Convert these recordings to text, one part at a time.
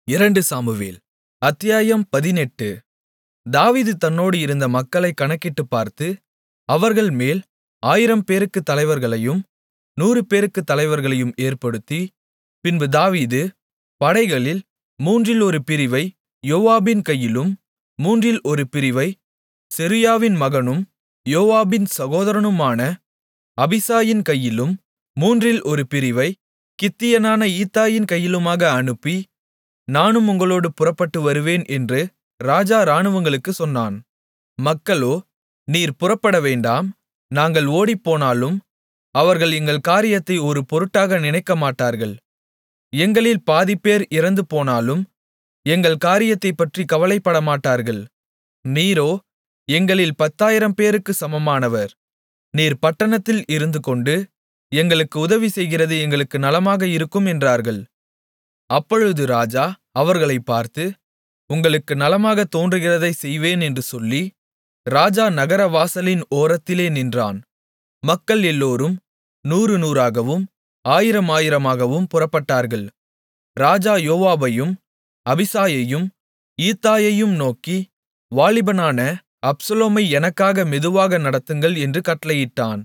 அத்தியாயம் பதினெட்டு தாவீது தன்னோடு இருந்த மக்களைக் கணக்கிட்டுப் பார்த்து அவர்கள்மேல் ஆயிரம்பேருக்குத் தலைவர்களையும் நூறுபேருக்குத் தலைவர்களையும் ஏற்படுத்தி பின்பு தாவீது படைகளில் மூன்றில் ஒரு பிரிவை யோவாபின் கையிலும் மூன்றில் ஒரு பிரிவைச் செருயாவின் மகனும் யோவாபின் சகோதரனுமான அபிசாயின் கையிலும் மூன்றில் ஒரு பிரிவைக் கித்தியனான ஈத்தாயின் கையிலுமாக அனுப்பி நானும் உங்களோடு புறப்பட்டு வருவேன் என்று ராஜா இராணுவங்களுக்குச் சொன்னான் மக்களோ நீர் புறப்படவேண்டாம் நாங்கள் ஓடிப்போனாலும் அவர்கள் எங்கள் காரியத்தை ஒரு பொருட்டாக நினைக்கமாட்டார்கள் எங்களில் பாதிப்பேர் இறந்துபோனாலும் எங்கள் காரியத்தைப்பற்றிக் கவலைப்படமாட்டார்கள் நீரோ எங்களில் பத்தாயிரம்பேருக்குச் சமமானவர் நீர் பட்டணத்தில் இருந்துகொண்டு எங்களுக்கு உதவி செய்கிறது எங்களுக்கு நலமாக இருக்கும் என்றார்கள் அப்பொழுது ராஜா அவர்களைப் பார்த்து உங்களுக்கு நலமாகத் தோன்றுகிறதைச் செய்வேன் என்று சொல்லி ராஜா நகரவாசலின் ஓரத்திலே நின்றான் மக்கள் எல்லோரும் நூறு நூறாகவும் ஆயிரம் ஆயிரமாகவும் புறப்பட்டார்கள் ராஜா யோவாபையும் அபிசாயையும் ஈத்தாயையும் நோக்கி வாலிபனான அப்சலோமை எனக்காக மெதுவாக நடத்துங்கள் என்று கட்டளையிட்டான்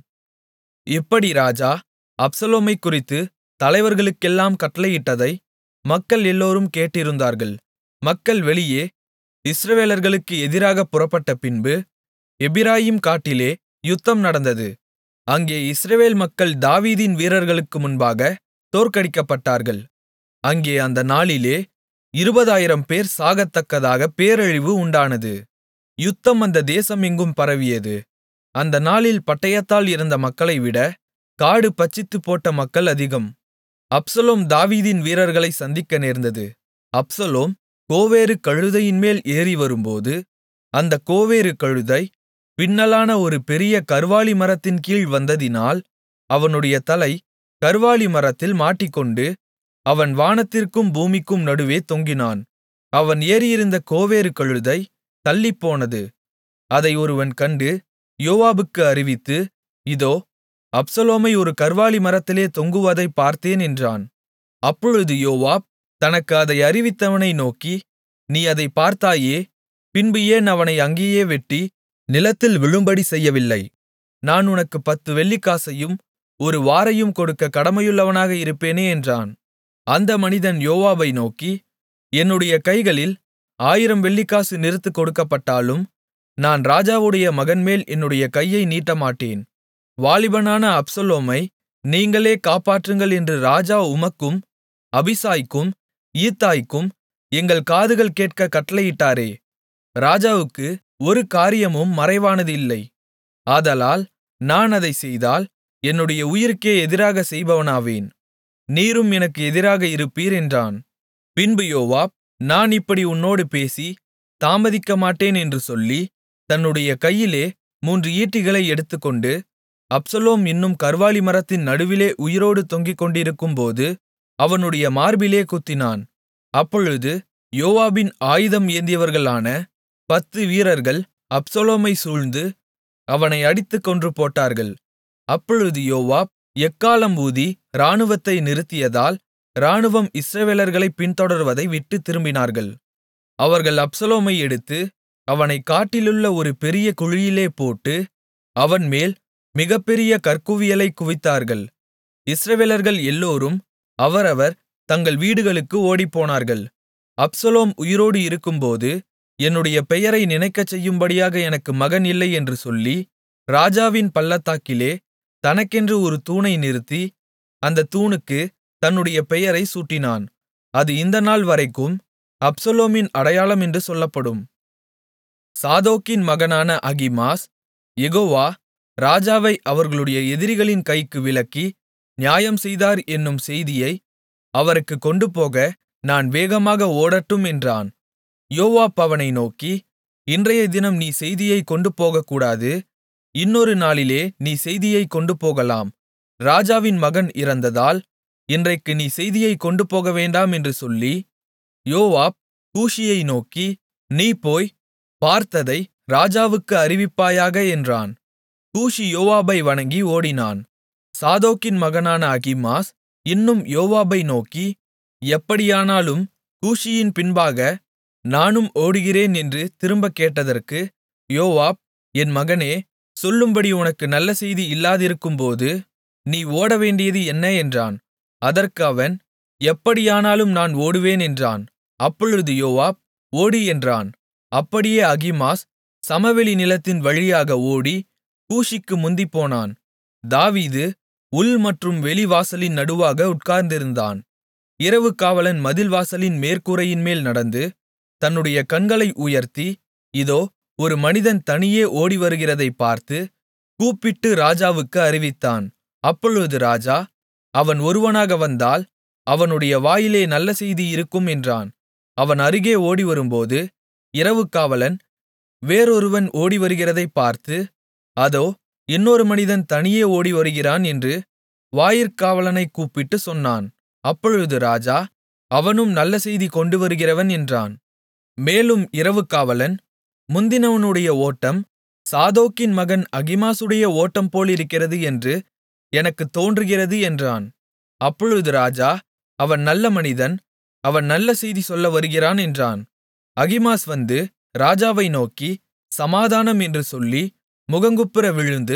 இப்படி ராஜா அப்சலோமைக் குறித்து தலைவர்களுக்கெல்லாம் கட்டளையிட்டதை மக்கள் எல்லோரும் கேட்டிருந்தார்கள் மக்கள் வெளியே இஸ்ரவேலர்களுக்கு எதிராகப் புறப்பட்டபின்பு எப்பிராயீம் காட்டிலே யுத்தம் நடந்தது அங்கே இஸ்ரவேல் மக்கள் தாவீதின் வீரர்களுக்கு முன்பாக தோற்கடிக்கப்பட்டார்கள் அங்கே அந்த நாளிலே இருபதாயிரம் பேர் சாகத்தக்கதாக பேரழிவு உண்டானது யுத்தம் அந்த தேசம் எங்கும் பரவியது அந்த நாளில் பட்டயத்தால் இறந்த மக்களைவிட காடு பட்சித்துப்போட்ட மக்கள் அதிகம் அப்சலோம் தாவீதின் வீரர்களை சந்திக்க நேர்ந்தது அப்சலோம் கோவேறு கழுதையின்மேல் ஏறிவரும்போது அந்தக் கோவேறு கழுதை பின்னலான ஒரு பெரிய கர்வாலி மரத்தின் கீழ் வந்ததினால் அவனுடைய தலை கர்வாலி மரத்தில் மாட்டிக்கொண்டு அவன் வானத்திற்கும் பூமிக்கும் நடுவே தொங்கினான் அவன் ஏறியிருந்த கோவேறு கழுதை தள்ளிப்போனது அதை ஒருவன் கண்டு யோவாபுக்கு அறிவித்து இதோ அப்சலோமை ஒரு கர்வாலி மரத்திலே தொங்குவதைப் பார்த்தேன் என்றான் அப்பொழுது யோவாப் தனக்கு அதை அறிவித்தவனை நோக்கி நீ அதைப் பார்த்தாயே பின்பு ஏன் அவனை அங்கேயே வெட்டி நிலத்தில் விழும்படி செய்யவில்லை நான் உனக்கு பத்து வெள்ளிக்காசையும் ஒரு வாரையும் கொடுக்க கடமையுள்ளவனாக இருப்பேனே என்றான் அந்த மனிதன் யோவாபை நோக்கி என்னுடைய கைகளில் ஆயிரம் வெள்ளிக்காசு நிறுத்துக் கொடுக்கப்பட்டாலும் நான் ராஜாவுடைய மகன்மேல் என்னுடைய கையை நீட்டமாட்டேன் வாலிபனான அப்சலோமை நீங்களே காப்பாற்றுங்கள் என்று ராஜா உமக்கும் அபிசாய்க்கும் ஈத்தாய்க்கும் எங்கள் காதுகள் கேட்கக் கட்டளையிட்டாரே ராஜாவுக்கு ஒரு காரியமும் மறைவானது இல்லை ஆதலால் நான் அதைச் செய்தால் என்னுடைய உயிருக்கே எதிராகச் செய்பவனாவேன் நீரும் எனக்கு எதிராக இருப்பீர் என்றான் பின்பு யோவாப் நான் இப்படி உன்னோடு பேசி தாமதிக்கமாட்டேன் என்று சொல்லி தன்னுடைய கையிலே மூன்று ஈட்டிகளை எடுத்துக்கொண்டு அப்சலோம் இன்னும் கர்வாலி மரத்தின் நடுவிலே உயிரோடு தொங்கிக்கொண்டிருக்கும்போது அவனுடைய மார்பிலே குத்தினான் அப்பொழுது யோவாபின் ஆயுதம் ஏந்தியவர்களான பத்து வீரர்கள் அப்சலோமை சூழ்ந்து அவனை அடித்துக் கொன்று போட்டார்கள் அப்பொழுது யோவாப் எக்காளம் ஊதி இராணுவத்தை நிறுத்தியதால் இராணுவம் இஸ்ரவேலர்களைப் பின்தொடர்வதை விட்டுத் திரும்பினார்கள் அவர்கள் அப்சலோமை எடுத்து அவனைக் காட்டிலுள்ள ஒரு பெரிய குழியிலே போட்டு அவன்மேல் மிகப்பெரிய கற்குவியலைக் குவித்தார்கள் இஸ்ரவேலர்கள் எல்லோரும் அவரவர் தங்கள் வீடுகளுக்கு ஓடிப்போனார்கள் அப்சலோம் உயிரோடு இருக்கும்போது என்னுடைய பெயரை நினைக்கச் செய்யும்படியாக எனக்கு மகன் இல்லை என்று சொல்லி ராஜாவின் பள்ளத்தாக்கிலே தனக்கென்று ஒரு தூணை நிறுத்தி அந்தத் தூணுக்கு தன்னுடைய பெயரை சூட்டினான் அது இந்த நாள் வரைக்கும் அப்சலோமின் அடையாளம் என்று சொல்லப்படும் சாதோக்கின் மகனான அகிமாஸ் யெகோவா ராஜாவை அவர்களுடைய எதிரிகளின் கைக்கு விலக்கி நியாயம் செய்தார் என்னும் செய்தியை அவருக்குக் கொண்டுபோக நான் வேகமாக ஓடட்டும் என்றான் யோவாப் அவனை நோக்கி இன்றைய தினம் நீ செய்தியைக் கொண்டுபோகக்கூடாது இன்னொரு நாளிலே நீ செய்தியைக் கொண்டுபோகலாம் ராஜாவின் மகன் இறந்ததால் இன்றைக்கு நீ செய்தியைக் கொண்டுபோகவேண்டாம் என்று சொல்லி யோவாப் கூஷியை நோக்கி நீ போய் பார்த்ததை ராஜாவுக்கு அறிவிப்பாயாக என்றான் கூஷி யோவாபை வணங்கி ஓடினான் சாதோக்கின் மகனான அகிமாஸ் இன்னும் யோவாபை நோக்கி எப்படியானாலும் கூஷியின் பின்பாக நானும் ஓடுகிறேன் என்று திரும்பக் கேட்டதற்கு யோவாப் என் மகனே சொல்லும்படி உனக்கு நல்ல செய்தி இல்லாதிருக்கும்போது நீ ஓடவேண்டியது என்ன என்றான் அதற்கு அவன் எப்படியானாலும் நான் ஓடுவேன் என்றான் அப்பொழுது யோவாப் ஓடு என்றான் அப்படியே அகிமாஸ் சமவெளி நிலத்தின் வழியாக ஓடி கூஷிக்கு முந்திப்போனான் தாவீது உள் மற்றும் வெளிவாசலின் நடுவாக உட்கார்ந்திருந்தான் இரவு காவலன் மதில்வாசலின் மேற்கூரையின்மேல் நடந்து தன்னுடைய கண்களை உயர்த்தி இதோ ஒரு மனிதன் தனியே ஓடிவருகிறதைப் பார்த்து கூப்பிட்டு ராஜாவுக்கு அறிவித்தான் அப்பொழுது ராஜா அவன் ஒருவனாக வந்தால் அவனுடைய வாயிலே நல்ல செய்தி இருக்கும் என்றான் அவன் அருகே ஓடிவரும்போது இரவு காவலன் வேறொருவன் ஓடிவருகிறதைப் பார்த்து அதோ இன்னொரு மனிதன் தனியே ஓடிவருகிறான் என்று வாயிற்காவலனைக் கூப்பிட்டுச் சொன்னான் அப்பொழுது ராஜா அவனும் நல்ல செய்தி கொண்டுவருகிறவன் என்றான் மேலும் இரவு காவலன் முந்தினவனுடைய ஓட்டம் சாதோக்கின் மகன் அகிமாசுடைய ஓட்டம் போலிருக்கிறது என்று எனக்குத் தோன்றுகிறது என்றான் அப்பொழுது ராஜா அவன் நல்ல மனிதன் அவன் நல்ல செய்தி சொல்ல வருகிறான் என்றான் அகிமாஸ் வந்து ராஜாவை நோக்கி சமாதானம் என்று சொல்லி முகங்குப்புற விழுந்து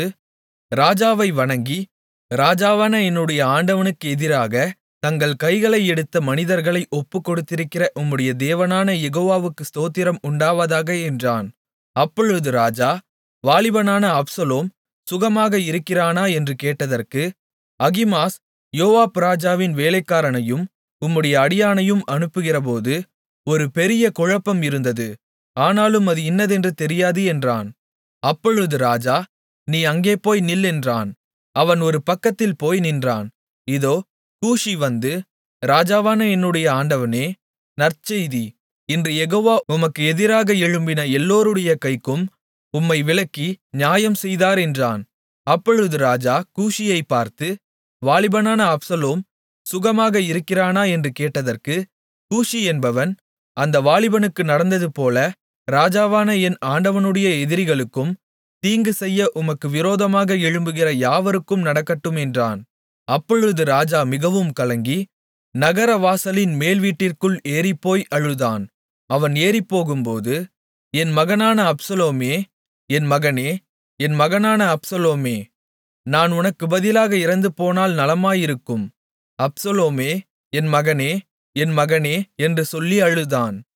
ராஜாவை வணங்கி ராஜாவான என்னுடைய ஆண்டவனுக்கு எதிராக தங்கள் கைகளை எடுத்த மனிதர்களை ஒப்புக்கொடுத்திருக்கிற உம்முடைய தேவனான யெகோவாவுக்கு ஸ்தோத்திரம் உண்டாவதாக என்றான் அப்பொழுது ராஜா வாலிபனான அப்சலோம் சுகமாக இருக்கிறானா என்று கேட்டதற்கு அகிமாஸ் யோவாப் ராஜாவின் வேலைக்காரனையும் உம்முடைய அடியானையும் அனுப்புகிறபோது ஒரு பெரிய குழப்பம் இருந்தது ஆனாலும் அது இன்னதென்று தெரியாது என்றான் அப்பொழுது ராஜா நீ அங்கே போய் நில் என்றான் அவன் ஒரு பக்கத்தில் போய் நின்றான் இதோ கூஷி வந்து ராஜாவான என்னுடைய ஆண்டவனே நற்செய்தி இன்று யெகோவா உமக்கு எதிராக எழும்பின எல்லோருடைய கைக்கும் உம்மை விலக்கி நியாயம் செய்தார் என்றான் அப்பொழுது ராஜா கூஷியைப் பார்த்து வாலிபனான அப்சலோம் சுகமாக இருக்கிறானா என்று கேட்டதற்கு கூஷி என்பவன் அந்த வாலிபனுக்கு நடந்ததுபோல ராஜாவான என் ஆண்டவனுடைய எதிரிகளுக்கும் தீங்கு செய்ய உமக்கு விரோதமாக எழும்புகிற யாவருக்கும் நடக்கட்டும் என்றான் அப்பொழுது ராஜா மிகவும் கலங்கி நகர வாசலின் மேல்வீட்டிற்குள் ஏறிப்போய் அழுதான் அவன் ஏறிப்போகும்போது என் மகனான அப்சலோமே என் மகனே என் மகனான அப்சலோமே நான் உனக்கு பதிலாக இறந்துபோனால் நலமாயிருக்கும் அப்சலோமே என் மகனே என் மகனே என்று சொல்லி அழுதான்